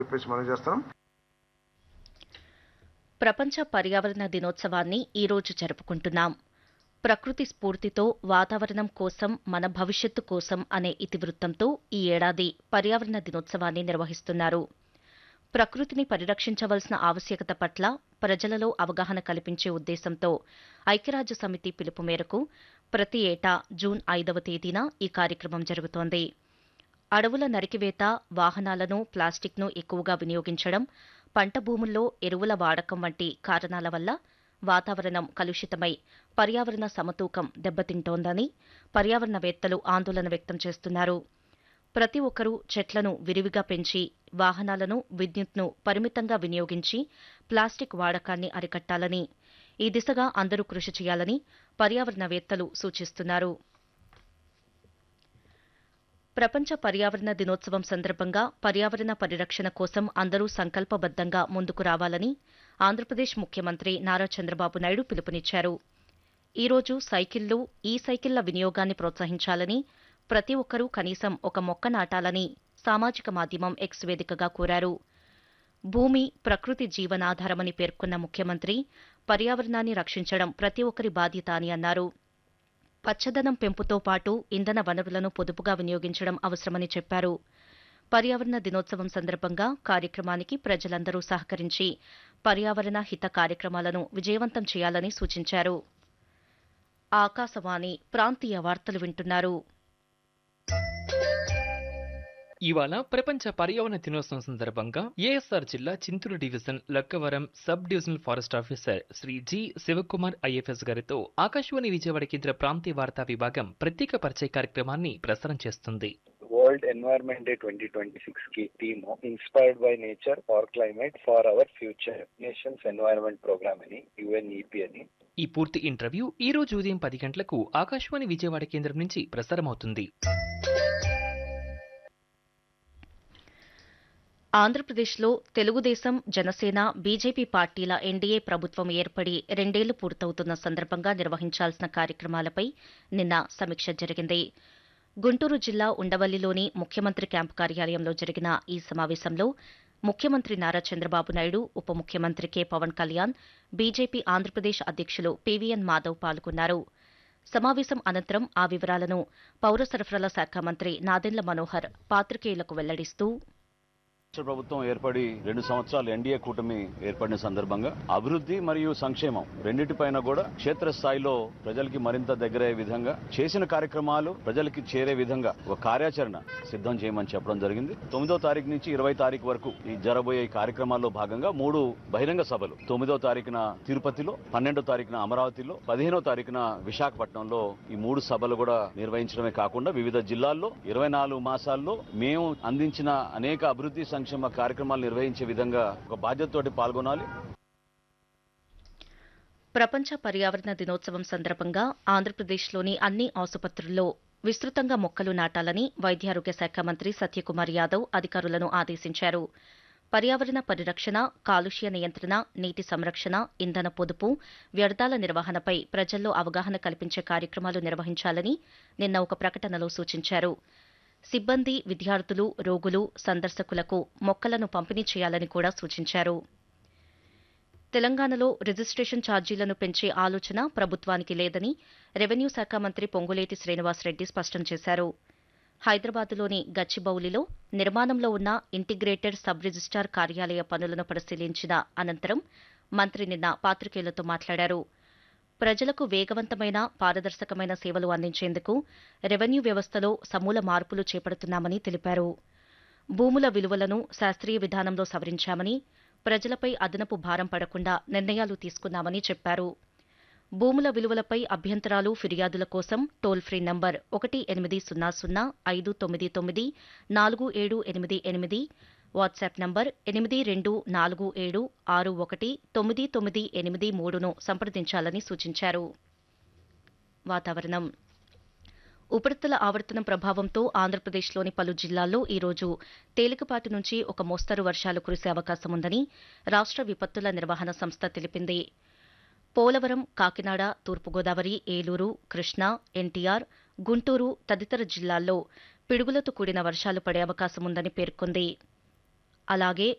చెప్పేసి మనం చేస్తున్నాం ప్రపంచ పర్యావరణ దినోత్సవాన్ని ఈరోజు జరుపుకుంటున్నాం ప్రకృతి స్ఫూర్తితో వాతావరణం కోసం మన భవిష్యత్తు కోసం అనే ఇతివృత్తంతో ఈ ఏడాది పర్యావరణ దినోత్సవాన్ని నిర్వహిస్తున్నారు ప్రకృతిని పరిరక్షించవలసిన ఆవశ్యకత పట్ల ప్రజలలో అవగాహన కల్పించే ఉద్దేశంతో ఐక్యరాజ్య సమితి పిలుపు మేరకు ప్రతి ఏటా జూన్ ఐదవ తేదీన ఈ కార్యక్రమం జరుగుతోంది అడవుల నరికివేత వాహనాలను ప్లాస్టిక్ను ఎక్కువగా వినియోగించడం పంట భూముల్లో ఎరువుల వాడకం వంటి కారణాల వల్ల వాతావరణం కలుషితమై పర్యావరణ సమతూకం దెబ్బతింటోందని పర్యావరణవేత్తలు ఆందోళన వ్యక్తం చేస్తున్నారు ప్రతి ఒక్కరూ చెట్లను విరివిగా పెంచి వాహనాలను విద్యుత్ను పరిమితంగా వినియోగించి ప్లాస్టిక్ వాడకాన్ని అరికట్టాలని ఈ దిశగా అందరూ కృషి చేయాలని పర్యావరణవేత్తలు సూచిస్తున్నారు ప్రపంచ పర్యావరణ దినోత్సవం సందర్భంగా పర్యావరణ పరిరక్షణ కోసం అందరూ సంకల్పబద్దంగా ముందుకు రావాలని ఆంధ్రప్రదేశ్ ముఖ్యమంత్రి నారా చంద్రబాబు నాయుడు పిలుపునిచ్చారు ఈ రోజు సైకిళ్లు ఈ సైకిళ్ల వినియోగాన్ని ప్రోత్సహించాలని ప్రతి ఒక్కరూ కనీసం ఒక మొక్క నాటాలని సామాజిక మాధ్యమం ఎక్స్ వేదికగా కోరారు భూమి ప్రకృతి జీవనాధారమని పేర్కొన్న ముఖ్యమంత్రి పర్యావరణాన్ని రక్షించడం ప్రతి ఒక్కరి బాధ్యత అని అన్నారు పచ్చదనం పెంపుతో పాటు ఇంధన వనరులను పొదుపుగా వినియోగించడం అవసరమని చెప్పారు పర్యావరణ దినోత్సవం సందర్భంగా కార్యక్రమానికి ప్రజలందరూ సహకరించి పర్యావరణ హిత కార్యక్రమాలను విజయవంతం చేయాలని సూచించారు ఆకాశవాణి ప్రాంతీయ వార్తలు వింటున్నారు ఇవాళ ప్రపంచ పర్యావరణ దినోత్సవం సందర్భంగా ఏఎస్ఆర్ జిల్లా Chintur division Lakkavaram sub divisional forest officer Shri G Sivakumar IFS గారితో ఆకాశవాణి విజయవాడ కేంద్ర ప్రాంతీయ వార్తా విభాగం ప్రత్యేక పరిచయ కార్యక్రమాన్ని ప్రసారం చేస్తుంది world environment day twenty twenty six కి theme inspired by nature for climate for our future nations environment programme అని యుఎన్ఈపి అని ఈ పూర్తి ఇంటర్వ్యూ ఈ రోజు ఉదయం పది గంటలకు ఆకాశవాణి విజయవాడ కేంద్రం నుంచి ప్రసారమవుతుంది ఆంధ్రప్రదేశ్లో తెలుగుదేశం జనసేన బీజేపీ పార్టీల ఎన్డీఏ ప్రభుత్వం ఏర్పడి రెండేళ్లు పూర్తవుతున్న సందర్భంగా నిర్వహించాల్సిన కార్యక్రమాలపై నిన్న సమీక్ష జరిగింది గుంటూరు జిల్లా ఉండవల్లిలోని ముఖ్యమంత్రి క్యాంపు కార్యాలయంలో జరిగిన ఈ సమావేశంలో ముఖ్యమంత్రి నారా చంద్రబాబు నాయుడు ఉప ముఖ్యమంత్రి కె పవన్ కళ్యాణ్ బీజేపీ ఆంధ్రప్రదేశ్ అధ్యక్షులు పీవీఎన్ మాధవ్ పాల్గొన్నారు సమావేశం అనంతరం ఆ వివరాలను పౌర సరఫరాల శాఖ మంత్రి నాదెండ్ల మనోహర్ పాత్రికేయులకు వెల్లడిస్తూ రాష్ట్ర ప్రభుత్వం ఏర్పడి రెండు సంవత్సరాలు ఎన్డీఏ కూటమి ఏర్పడిన సందర్భంగా అభివృద్ధి మరియు సంక్షేమం రెండింటిపైన కూడా క్షేత్రస్థాయిలో ప్రజలకి మరింత దగ్గరయ్యే విధంగా చేసిన కార్యక్రమాలు ప్రజలకి చేరే విధంగా ఒక కార్యాచరణ సిద్ధం చేయమని చెప్పడం జరిగింది తొమ్మిదో తారీఖు నుంచి ఇరవై తారీఖు వరకు ఈ జరబోయే ఈ కార్యక్రమాల్లో భాగంగా మూడు బహిరంగ సభలు తొమ్మిదో తారీఖున తిరుపతిలో పన్నెండో తారీఖున అమరావతిలో పదిహేనో తారీఖున విశాఖపట్నంలో ఈ మూడు సభలు కూడా నిర్వహించడమే కాకుండా వివిధ జిల్లాల్లో ఇరవై నాలుగు మాసాల్లో మేము అందించిన అనేక అభివృద్ధి సంక్షేమ కార్యక్రమాలు నిర్వహించే విధంగా ఒక బాధ్యతతోటి పాల్గొనాలి ప్రపంచ పర్యావరణ దినోత్సవం సందర్భంగా ఆంధ్రప్రదేశ్లోని అన్ని ఆసుపత్రుల్లో విస్తృతంగా మొక్కలు నాటాలని వైద్యారోగ్య శాఖ మంత్రి సత్యకుమార్ యాదవ్ అధికారులను ఆదేశించారు పర్యావరణ పరిరక్షణ కాలుష్య నియంత్రణ నీటి సంరక్షణ ఇంధన పొదుపు వ్యర్థాల నిర్వహణపై ప్రజల్లో అవగాహన కల్పించే కార్యక్రమాలు నిర్వహించాలని నిన్న ఒక ప్రకటనలో సూచించారు సిబ్బంది విద్యార్థులు రోగులు సందర్శకులకు మొక్కలను పంపిణీ చేయాలని కూడా సూచించారు తెలంగాణలో రిజిస్ట్రేషన్ ఛార్జీలను పెంచే ఆలోచన ప్రభుత్వానికి లేదని రెవెన్యూ శాఖ మంత్రి పొంగులేటి శ్రీనివాసరెడ్డి స్పష్టం చేశారు హైదరాబాద్లోని గచ్చిబౌలిలో నిర్మాణంలో ఉన్న ఇంటిగ్రేటెడ్ సబ్ రిజిస్టార్ కార్యాలయ పనులను పరిశీలించిన అనంతరం మంత్రి నిన్న పాత్రికేయులతో మాట్లాడారు ప్రజలకు వేగవంతమైన పారదర్శకమైన సేవలు అందించేందుకు రెవెన్యూ వ్యవస్థలో సమూల మార్పులు చేపడుతున్నామని తెలిపారు భూముల విలువలను శాస్త్రీయ విధానంలో సవరించామని ప్రజలపై అదనపు భారం పడకుండా నిర్ణయాలు తీసుకున్నామని చెప్పారు భూముల విలువలపై అభ్యంతరాలు ఫిర్యాదుల కోసం టోల్ ఫ్రీ నంబర్ ఒకటి ఎనిమిది సున్నా సున్నా ఐదు తొమ్మిది తొమ్మిది నాలుగు ఏడు ఎనిమిది ఎనిమిది వాట్సాప్ నంబర్ ఎనిమిది రెండు నాలుగు ఏడు ఆరు ఒకటి తొమ్మిది తొమ్మిది ఎనిమిది మూడును సంప్రదించాలని సూచించారు వాతావరణం ఉపరితల ఆవర్తనం ప్రభావంతో ఆంధ్రప్రదేశ్లోని పలు జిల్లాల్లో ఈరోజు తేలికపాటి నుంచి ఒక మోస్తరు వర్షాలు కురిసే అవకాశం ఉందని రాష్ట్ర విపత్తుల నిర్వహణ సంస్థ తెలిపింది పోలవరం కాకినాడ తూర్పుగోదావరి ఏలూరు కృష్ణా ఎన్టీఆర్ గుంటూరు తదితర జిల్లాల్లో పిడుగులతో కూడిన వర్షాలు పడే అవకాశం ఉందని పేర్కొంది అలాగే